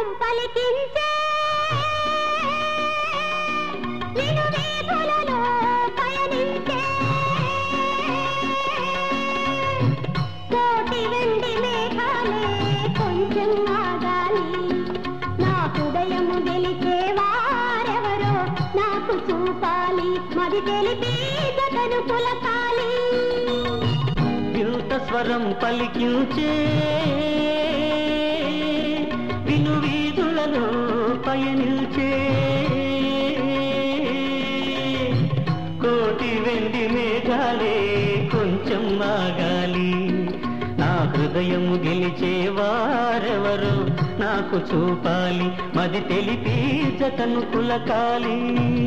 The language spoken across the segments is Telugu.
స్వరం పలికించే నిను వీధులలో పయనించే కోటి వెండి మేఘాలే కొంచెం ఆగాలి నా హృదయము గెలిచే వారెవరో నాకు చూపాలి మది తెలిపి జగను పులకాలి వింత స్వరం పలికించే విను వీధులలో పయనిల్చే కోటి వెండి మేఘాలే కొంచెం ఆగాలి నా హృదయము గెలిచే వారెవరు నాకు చూపాలి మది తెలిపి జతను కులకాలి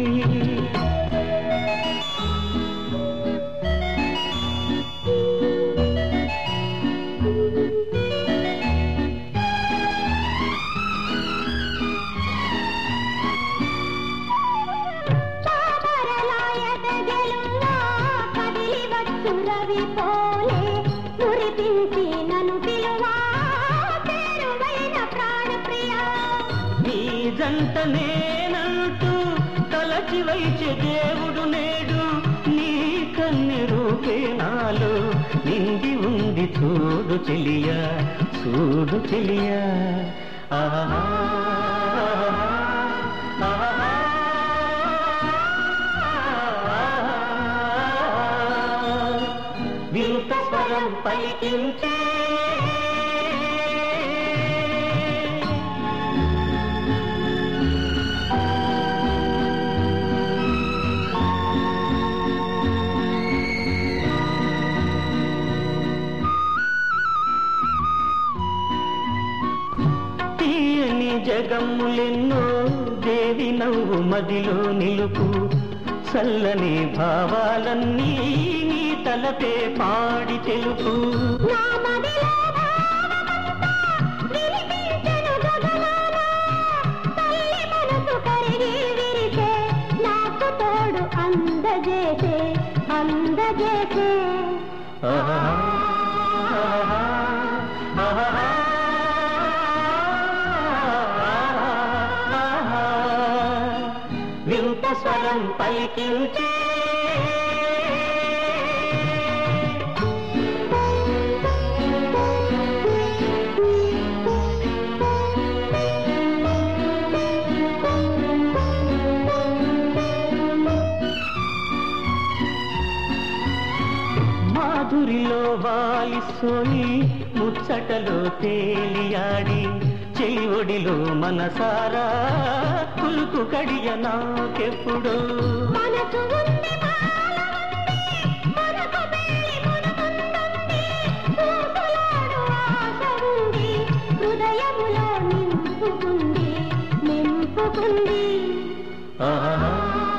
తామరలాయదగెలులా కదిలి వచ్చు రవి పోలే మురిపించి నన్ను పిలువా పేరువైన ప్రాణప్రియా నీ జంట నేనంటూ తలచి వైచే దేవుడు నేడు నీ కన్నె రూపే నాలో నిండి ఉంది చూడు చెలియా చూడు చెలియా ఆహా వింత స్వరం పలికించే తీయని జగములెన్నో దేవి నవ్వు మదిలో నిలుపు చల్లని భావాలన్నీ నీ తలపే పాడి తెలుపు నా మదిలో భావమంతా వినిపించెను గగనాన. తల్లి మనసు కరిగి విరిసే, నాకు తోడు అందజేసే అందజేసే ఆహా, ఆహా, ఆహా. వింత స్వరం పలికించే మాధురిలో వాలి సోయి ముచ్చటలో తేలియాడి చెలిఒడిలో మనసారా కులుకు కడియ నాకెప్పుడు మనసు ఉంది మాల ఉంది, మనకు పెళ్లి మునుముందుంది. ఊసులాడు ఆశ ఉంది, హృదయములో నింపుకుంది నింపుకుంది ఆహా,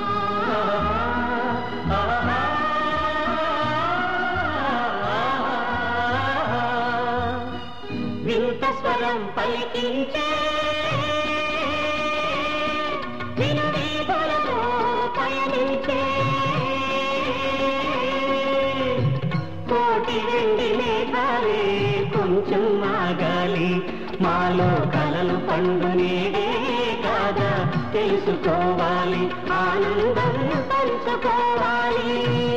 వింత స్వరం పలికించే విను వీధులలో పయనించే కోటి వెండి మేఘాలే కొంచెం ఆగాలి మాలో కలలు పండు నేడే కాదా తెలుసుకోవాలి ఆనందం పంచుకోవాలి